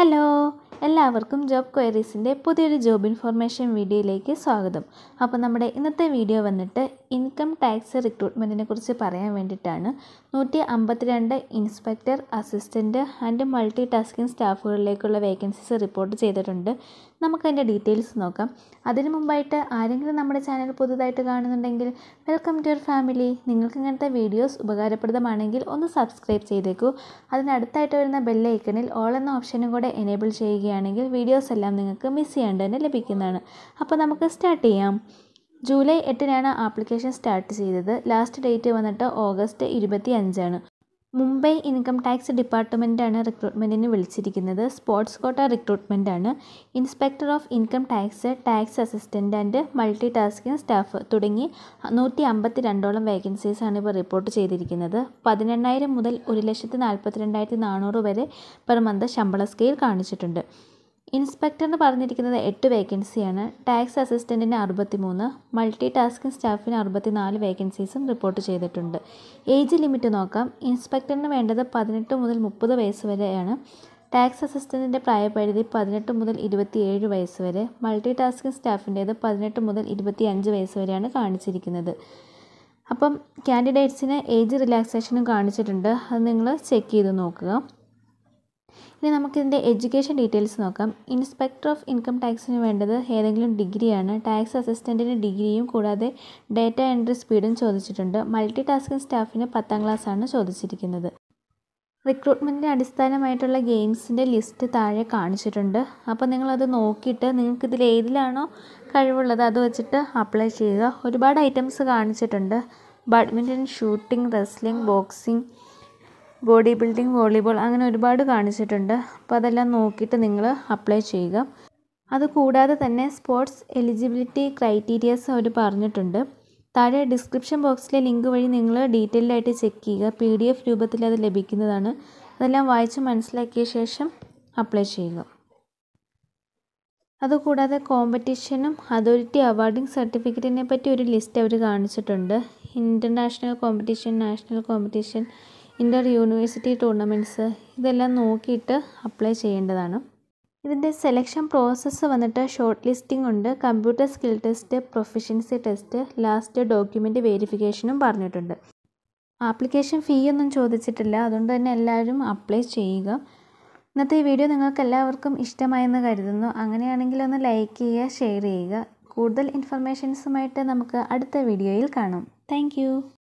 hello എല്ലാവർക്കും job ക്വയറീസിൻ്റെ പുതിയൊരു job information വീഡിയോയിലേക്ക് സ്വാഗതം അപ്പോൾ നമ്മുടെ ഇന്നത്തെ വീഡിയോ വന്നിട്ട് ഇൻകം ടാക്സ് റിക്രൂട്ട്മെൻറ്റിനെ കുറിച്ച് പറയാൻ വേണ്ടിയിട്ടാണ് നൂറ്റി അമ്പത്തിരണ്ട് inspector assistant and multi tasking സ്റ്റാഫുകളിലേക്കുള്ള വേക്കൻസീസ് റിപ്പോർട്ട് ചെയ്തിട്ടുണ്ട് നമുക്കതിൻ്റെ ഡീറ്റെയിൽസ് നോക്കാം അതിനു മുമ്പായിട്ട് ആരെങ്കിലും നമ്മുടെ ചാനൽ പുതുതായിട്ട് കാണുന്നുണ്ടെങ്കിൽ വെൽക്കം ടു യുവർ ഫാമിലി നിങ്ങൾക്ക് ഇങ്ങനത്തെ വീഡിയോസ് ഉപകാരപ്രദമാണെങ്കിൽ ഒന്ന് സബ്സ്ക്രൈബ് ചെയ്തേക്കൂ അതിനടുത്തായിട്ട് വരുന്ന ബെല്ലൈക്കണിൽ ഓൾ എന്ന ഓപ്ഷനും കൂടെ എനേബിൾ ചെയ്യുകയാണെങ്കിൽ വീഡിയോസ് എല്ലാം നിങ്ങൾക്ക് മിസ് ചെയ്യാണ്ട് തന്നെ ലഭിക്കുന്നതാണ് അപ്പോൾ നമുക്ക് സ്റ്റാർട്ട് ചെയ്യാം ജൂലൈ എട്ടിനാണ് ആപ്ലിക്കേഷൻ സ്റ്റാർട്ട് ചെയ്തത് ലാസ്റ്റ് ഡേറ്റ് വന്നിട്ട് ഓഗസ്റ്റ് ഇരുപത്തി അഞ്ചാണ് മുംബൈ ഇൻകം ടാക്സ് ഡിപ്പാർട്ട്മെൻറ്റാണ് റിക്രൂട്ട്മെൻറ്റിന് വിളിച്ചിരിക്കുന്നത് സ്പോർട്സ് കോട്ട റിക്രൂട്ട്മെൻ്റ് ആണ് inspector of income tax tax assistant and multi tasking staff തുടങ്ങി നൂറ്റി അമ്പത്തി രണ്ടോളം വേക്കൻസീസാണ് ഇപ്പോൾ റിപ്പോർട്ട് ചെയ്തിരിക്കുന്നത് പതിനെണ്ണായിരം മുതൽ ഒരു ലക്ഷത്തി നാൽപ്പത്തി രണ്ടായിരത്തി നാനൂറ് വരെ പെർ മന്ത് ശമ്പള സ്കെയിൽ കാണിച്ചിട്ടുണ്ട് ഇൻസ്പെക്ടറിന് പറഞ്ഞിരിക്കുന്നത് എട്ട് വേക്കൻസിയാണ് ടാക്സ് അസിസ്റ്റൻറ്റിന് അറുപത്തി മൂന്ന് മൾട്ടി ടാസ്കിംഗ് സ്റ്റാഫിന് അറുപത്തി നാല് വേക്കൻസീസും റിപ്പോർട്ട് ചെയ്തിട്ടുണ്ട് ഏജ് ലിമിറ്റ് നോക്കാം ഇൻസ്പെക്ടറിന് വേണ്ടത് പതിനെട്ട് മുതൽ മുപ്പത് വയസ്സ് വരെയാണ് ടാക്സ് അസിസ്റ്റൻറ്റിൻ്റെ പ്രായപരിധി പതിനെട്ട് മുതൽ ഇരുപത്തിയേഴ് വയസ്സ് വരെ മൾട്ടി ടാസ്കിംഗ് സ്റ്റാഫിൻ്റേത് പതിനെട്ട് മുതൽ ഇരുപത്തി അഞ്ച് വയസ്സ് വരെയാണ് കാണിച്ചിരിക്കുന്നത് അപ്പം കാൻഡിഡേറ്റ്സിന് ഏജ് റിലാക്സേഷനും കാണിച്ചിട്ടുണ്ട് അത് നിങ്ങൾ ചെക്ക് ചെയ്ത് നോക്കുക ഇനി നമുക്കിതിൻ്റെ എഡ്യൂക്കേഷൻ ഡീറ്റെയിൽസ് നോക്കാം ഇൻസ്പെക്ടർ ഓഫ് ഇൻകം ടാക്സിന് വേണ്ടത് ഏതെങ്കിലും ഡിഗ്രിയാണ് ടാക്സ് അസിസ്റ്റൻറ്റിന് ഡിഗ്രിയും കൂടാതെ ഡേറ്റ എൻട്രി സ്പീഡും ചോദിച്ചിട്ടുണ്ട് മൾട്ടി ടാസ്കിംഗ് സ്റ്റാഫിന് പത്താം ക്ലാസ്സാണ് ചോദിച്ചിരിക്കുന്നത് റിക്രൂട്ട്മെൻറ്റിന് അടിസ്ഥാനമായിട്ടുള്ള ഗെയിംസിൻ്റെ ലിസ്റ്റ് താഴെ കാണിച്ചിട്ടുണ്ട് അപ്പോൾ നിങ്ങളത് നോക്കിയിട്ട് നിങ്ങൾക്ക് ഇതിൽ ഏതിലാണോ കഴിവുള്ളത് അത് വെച്ചിട്ട് അപ്ലൈ ചെയ്യുക ഒരുപാട് ഐറ്റംസ് കാണിച്ചിട്ടുണ്ട് badminton shooting wrestling boxing body building volleyball അങ്ങനെ ഒരുപാട് കാണിച്ചിട്ടുണ്ട് അപ്പോൾ അതെല്ലാം നോക്കിയിട്ട് നിങ്ങൾ അപ്ലൈ ചെയ്യുക അതുകൂടാതെ തന്നെ സ്പോർട്സ് എലിജിബിലിറ്റി ക്രൈറ്റീരിയസ് അവർ പറഞ്ഞിട്ടുണ്ട് താഴെ ഡിസ്ക്രിപ്ഷൻ ബോക്സിലെ ലിങ്ക് വഴി നിങ്ങൾ ഡീറ്റെയിൽഡ് ആയിട്ട് ചെക്ക് ചെയ്യുക പി ഡി എഫ് രൂപത്തിൽ അത് ലഭിക്കുന്നതാണ് അതെല്ലാം വായിച്ച് മനസ്സിലാക്കിയ ശേഷം അപ്ലൈ ചെയ്യുക അതുകൂടാതെ കോമ്പറ്റീഷനും അതോറിറ്റി അവാർഡിംഗ് സർട്ടിഫിക്കറ്റിനെ പറ്റി ഒരു ലിസ്റ്റ് അവർ കാണിച്ചിട്ടുണ്ട് international competition national competition inter university tournaments ഇതെല്ലാം നോക്കിയിട്ട് അപ്ലൈ ചെയ്യേണ്ടതാണ് ഇതിൻ്റെ സെലക്ഷൻ പ്രോസസ്സ് വന്നിട്ട് ഷോർട്ട് ലിസ്റ്റിംഗ് ഉണ്ട് computer skill test proficiency test last document വെരിഫിക്കേഷനും പറഞ്ഞിട്ടുണ്ട് ആപ്ലിക്കേഷൻ ഫീ ഒന്നും ചോദിച്ചിട്ടില്ല അതുകൊണ്ട് തന്നെ എല്ലാവരും അപ്ലൈ ചെയ്യുക ഇന്നത്തെ ഈ വീഡിയോ നിങ്ങൾക്ക് എല്ലാവർക്കും ഇഷ്ടമായെന്ന് കരുതുന്നു അങ്ങനെയാണെങ്കിൽ ഒന്ന് ലൈക്ക് ചെയ്യുക ഷെയർ ചെയ്യുക കൂടുതൽ ഇൻഫർമേഷൻസുമായിട്ട് നമുക്ക് അടുത്ത വീഡിയോയിൽ കാണാം താങ്ക്